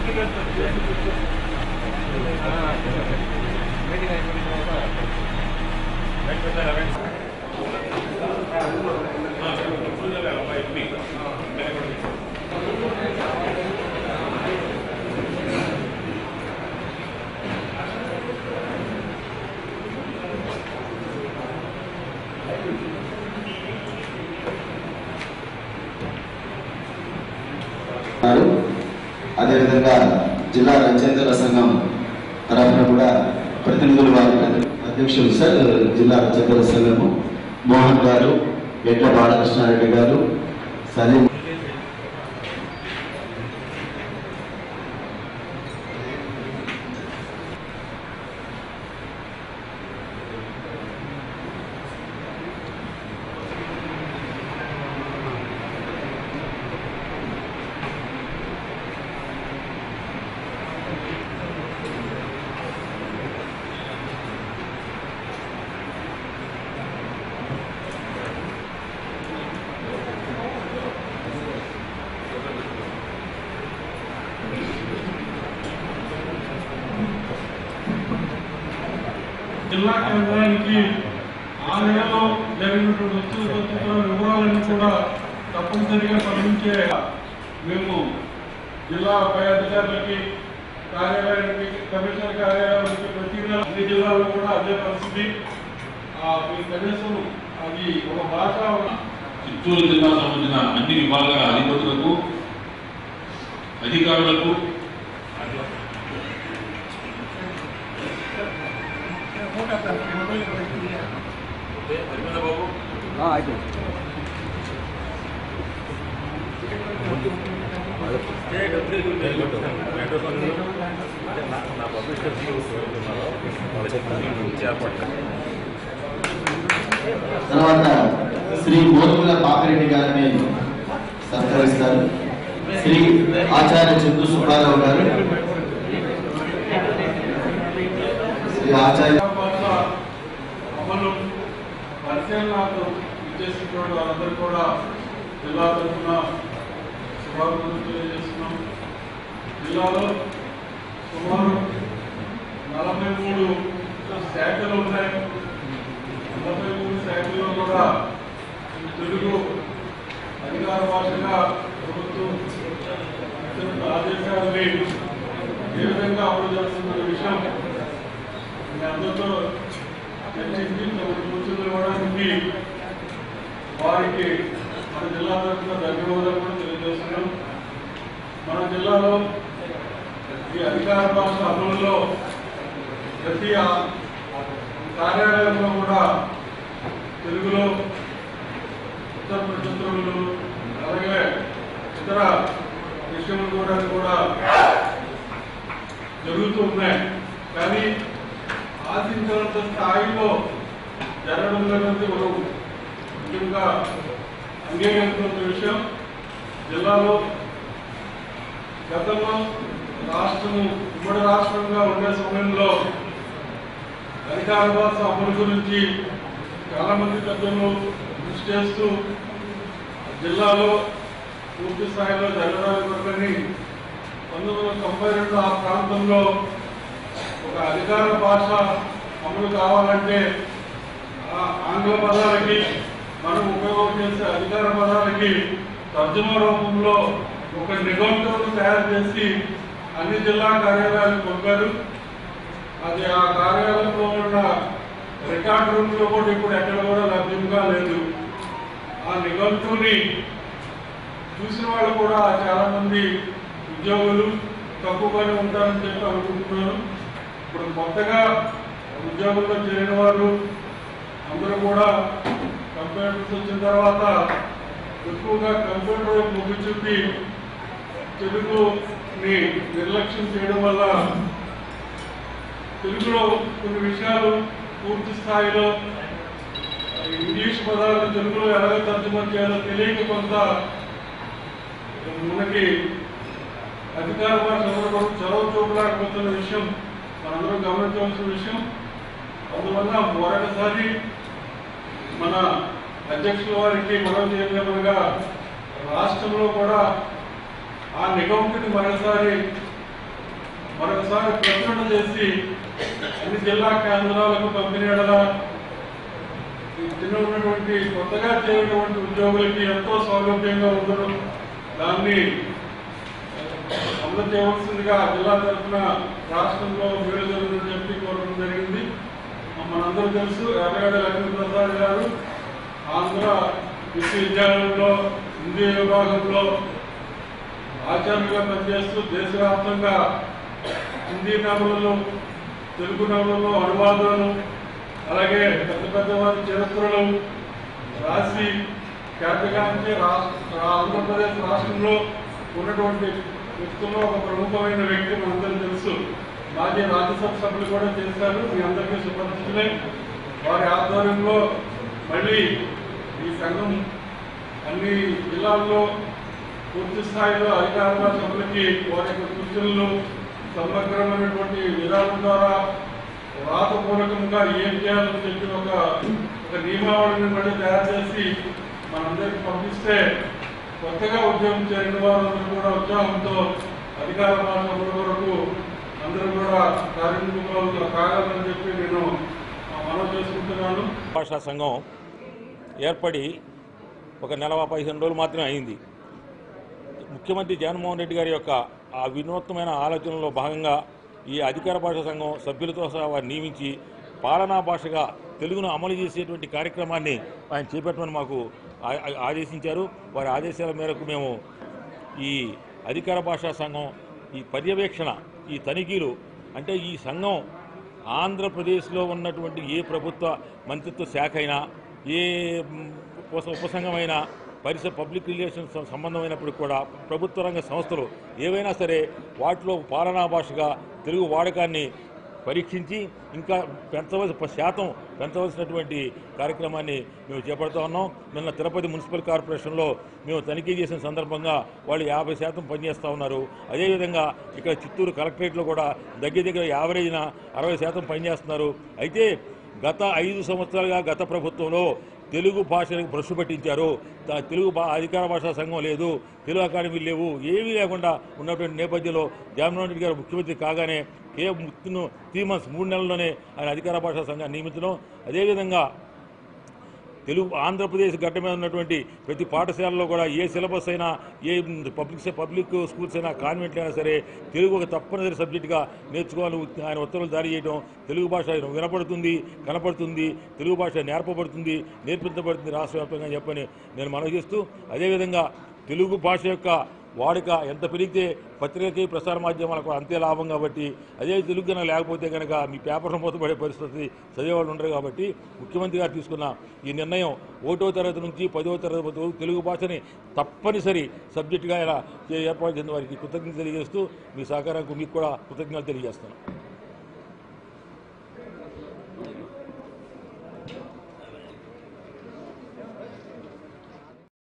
ఉన్నారు అదేవిధంగా జిల్లా రచయితల సంఘం తరఫున కూడా ప్రతినిధులు వారి అధ్యక్షులు సార్ జిల్లా రచయితల సంఘము మోహన్ గారు ఎడ్ల బాలకృష్ణారెడ్డి గారు సలీం జిల్లా కేంద్రానికి ఆ నెలలో జరిగినటువంటి వస్తువు పత్రికల వివరాలను కూడా తప్పనిసరిగా పంపించే మేము జిల్లా పై అధికారులకి కార్యాలయానికి కమిషనర్ కార్యాలయానికి ప్రతి నెల అన్ని జిల్లాల్లో కూడా అదే పరిస్థితి ఆ, మీ కనీసం అది ఒక భాష చిత్తూరు జిల్లా సంబంధించిన అన్ని విభాగాల అధిపతులకు అధికారులకు తర్వాత శ్రీ మోతుల పాపిరెడ్డి గారిని సత్కరిస్తారు శ్రీ ఆచార్య చందు సుబ్బారావు గారు శ్రీ ఆచార్య భాష అమలు పరిశీలనకు ఉద్దేశించిన వాళ్ళందరూ కూడా జిల్లా తరఫున శుభాకాంక్షలు తెలియజేస్తున్నాం జిల్లాలో సుమారు నలభై మూడు శాఖలు ఉన్నాయి నలభై మూడు శాఖల్లో కూడా తెలుగు అధికార భాషగా ప్రభుత్వం ఇచ్చిన ఆదేశాలని ఏ విధంగా అమలు చేస్తున్న విషయం మీ అందరితో చర్చించి తమ సూచనలు ఇవ్వడానికి వారికి మన జిల్లా తరఫున ధన్యవాదాలు కూడా తెలియజేస్తున్నాం మన జిల్లాలో ఈ అధికార భాష అమలులో ప్రతి ఆ- కార్యాలయంలో కూడా తెలుగులో ఉత్తర ప్రచురణలు అలాగే ఇతర విషయములు కూడా కూడా జరుగుతూ ఉన్నాయి కానీ ఆశించినంత స్థాయిలో జరగడం అనేది మనం ముఖ్యంగా అంగీకరిస్తున్న విషయం జిల్లాలో గతంలో రాష్ట్రము ఉమ్మడి రాష్ట్రంగా ఉండే సమయంలో అధికార భాష అమలు గురించి చాలా మంది పెద్దలు కృషి చేస్తూ జిల్లాలో పూర్తి స్థాయిలో జరగడానికి కొరకని పంతొమ్మిది వందల తొంభై రెండు ఆ ప్రాంతంలో ఒక అధికార భాష అమలు కావాలంటే ఆ ఆంగ్ల పదాలకి మనం ఉపయోగం చేసే అధికార పదాలకి తర్జుమా రూపంలో ఒక నిఘంటువును తయారు చేసి అన్ని జిల్లా కార్యాలయాలకు పంపారు అది ఆ కార్యాలయంలో ఉన్న రికార్డ్ రూమ్ లో కూడా ఇప్పుడు ఎక్కడ కూడా లభ్యంగా లేదు ఆ నిఘంటువుని చూసిన వాళ్ళు కూడా చాలా మంది ఉద్యోగులు తక్కువగానే ఉంటారని చెప్పి అనుకుంటున్నారు ఇప్పుడు కొత్తగా ఉద్యోగంలో చేరిన వారు అందరూ కూడా కంప్యూటర్స్ వచ్చిన తర్వాత ఎక్కువగా కంప్యూటర్ వైపు మొగ్గు చూపి తెలుగుని నిర్లక్ష్యం చేయడం వల్ల తెలుగులో కొన్ని విషయాలు పూర్తి స్థాయిలో ఇంగ్లీష్ పదాలను తెలుగులో ఎలాగ తర్జుమా చేయాలో తెలియక కొంత మనకి అధికార భాష అందరూ చొరవ చూపలేకపోతున్న విషయం మనందరం గమనించవలసిన విషయం అందువల్ల మరొకసారి మన అధ్యక్షుల వారికి మనం చేయగలగా రాష్ట్రంలో కూడా ఆ నిగమకుని మరోసారి మరొకసారి ప్రచురణ చేసి అన్ని జిల్లా కేంద్రాలకు పంపిణీడల ఈ చిన్న ఉన్నటువంటి కొత్తగా చేరినటువంటి ఉద్యోగులకి ఎంతో సౌలభ్యంగా ఉండడం దాన్ని అమలు చేయవలసిందిగా జిల్లా తరఫున రాష్ట్రంలో మేలు జరుగుతుందని చెప్పి కోరడం జరిగింది మనందరూ తెలుసు ఎర్రగడ్డ లక్ష్మీ ప్రసాద్ గారు ఆంధ్ర విశ్వవిద్యాలయంలో హిందీ విభాగంలో ఆచార్యులుగా పనిచేస్తూ దేశవ్యాప్తంగా హిందీ నవలలు తెలుగు నవలలు అనువాదాలు అలాగే పెద్ద పెద్ద వారి చరిత్రలు రాసి ఖ్యాతిగాంచి రాష్ట్ర ఆంధ్రప్రదేశ్ రాష్ట్రంలో ఉన్నటువంటి వ్యక్తుల్లో ఒక ప్రముఖమైన వ్యక్తి మనందరూ తెలుసు మాజీ రాజ్యసభ సభ్యులు కూడా చేశారు మీ అందరికీ సుపరిచితులే వారి ఆధ్వర్యంలో మళ్ళీ ఈ సంఘం అన్ని జిల్లాల్లో పూర్తి స్థాయిలో అధికారుల సభలకి వారి యొక్క సూచనలు సమగ్రమైనటువంటి విధానం ద్వారా రాతపూర్వకంగా ఏం చేయాలని చెప్పి ఒక ఒక నియమావళిని మళ్ళీ తయారు చేసి మనందరికి పంపిస్తే కొత్తగా ఉద్యోగం చేరిన వారందరూ కూడా ఉత్సాహంతో అధికార భాషల వరకు అందరూ కూడా కార్మికులు కాగలని చెప్పి నేను మనవి చేసుకుంటున్నాను భాషా సంఘం ఏర్పడి ఒక నెల పదిహేను రోజులు మాత్రమే అయింది ముఖ్యమంత్రి జగన్మోహన్ రెడ్డి గారి యొక్క ఆ వినూత్నమైన ఆలోచనలో భాగంగా ఈ అధికార భాషా సంఘం సభ్యులతో సహా వారిని నియమించి పాలనా భాషగా తెలుగును అమలు చేసేటువంటి కార్యక్రమాన్ని ఆయన చేపట్టమని మాకు ఆ- ఆ- ఆదేశించారు వారి ఆదేశాల మేరకు మేము ఈ అధికార భాషా సంఘం ఈ పర్యవేక్షణ ఈ తనిఖీలు అంటే ఈ సంఘం ఆంధ్రప్రదేశ్లో ఉన్నటువంటి ఏ ప్రభుత్వ మంత్రిత్వ శాఖ అయినా ఏ మ్, ఉప- ఉపసంఘమైనా పరిసర పబ్లిక్ రిలేషన్స్ సంబంధమైనప్పుడు కూడా ప్రభుత్వ రంగ సంస్థలు ఏవైనా సరే వాటిలో పాలనా భాషగా తెలుగు వాడకాన్ని పరీక్షించి ఇంకా పెంచవలసిన శాతం పెంచవలసినటువంటి కార్యక్రమాన్ని మేము చేపడుతూ ఉన్నాం నిన్న తిరుపతి మున్సిపల్ కార్పొరేషన్లో మేము తనిఖీ చేసిన సందర్భంగా వాళ్ళు యాభై శాతం పనిచేస్తూ ఉన్నారు అదేవిధంగా ఇక్కడ చిత్తూరు కలెక్టరేట్లో కూడా దగ్గర దగ్గర యావరేజ్న అరవై శాతం పనిచేస్తున్నారు అయితే గత ఐదు సంవత్సరాలుగా గత ప్రభుత్వంలో తెలుగు భాషలకు భ్రషు పట్టించారు త- తెలుగు భా అధికార భాషా సంఘం లేదు తెలుగు అకాడమీ లేవు ఏమీ లేకుండా ఉన్నటువంటి నేపథ్యంలో జగన్మోహన్ రెడ్డి గారు ముఖ్యమంత్రి కాగానే కేవలం త్రీ మంత్స్ మూడు నెలల్లోనే ఆయన అధికార భాషా సంఘాన్ని నియమించడం అదేవిధంగా తెలుగు ఆంధ్రప్రదేశ్ గడ్డ మీద ఉన్నటువంటి ప్రతి పాఠశాలలో కూడా ఏ సిలబస్ అయినా ఏ పబ్లిక్ పబ్లిక్ స్కూల్స్ అయినా కాన్వెంట్లు అయినా సరే తెలుగు ఒక తప్పనిసరి సబ్జెక్టుగా నేర్చుకోవాలని ఉత్- ఆయన ఉత్తర్వులు జారీ చేయడం తెలుగు భాష వినపడుతుంది కనపడుతుంది తెలుగు భాష నేర్పబడుతుంది నేర్పించబడుతుంది రాష్ట్ర వ్యాప్తంగా అని చెప్పని నేను మనవి చేస్తూ అదేవిధంగా తెలుగు భాష యొక్క వాడుక ఎంత పెరిగితే పత్రికకి ప్రసార మాధ్యమాలకు అంతే లాభం కాబట్టి అదే తెలుగు కనుక లేకపోతే కనుక మీ పేపర్లు మూతపడే పరిస్థితి చదివేవాళ్ళు ఉండరు కాబట్టి ముఖ్యమంత్రి గారు తీసుకున్న ఈ నిర్ణయం ఒకటో తరగతి నుంచి పదవ తరగతి వరకు తెలుగు భాషని తప్పనిసరి సబ్జెక్టుగా ఇలా చే- ఏర్పాటు చేసిన వారికి కృతజ్ఞత తెలియజేస్తూ మీ సహకారానికి మీకు కూడా కృతజ్ఞతలు తెలియజేస్తాను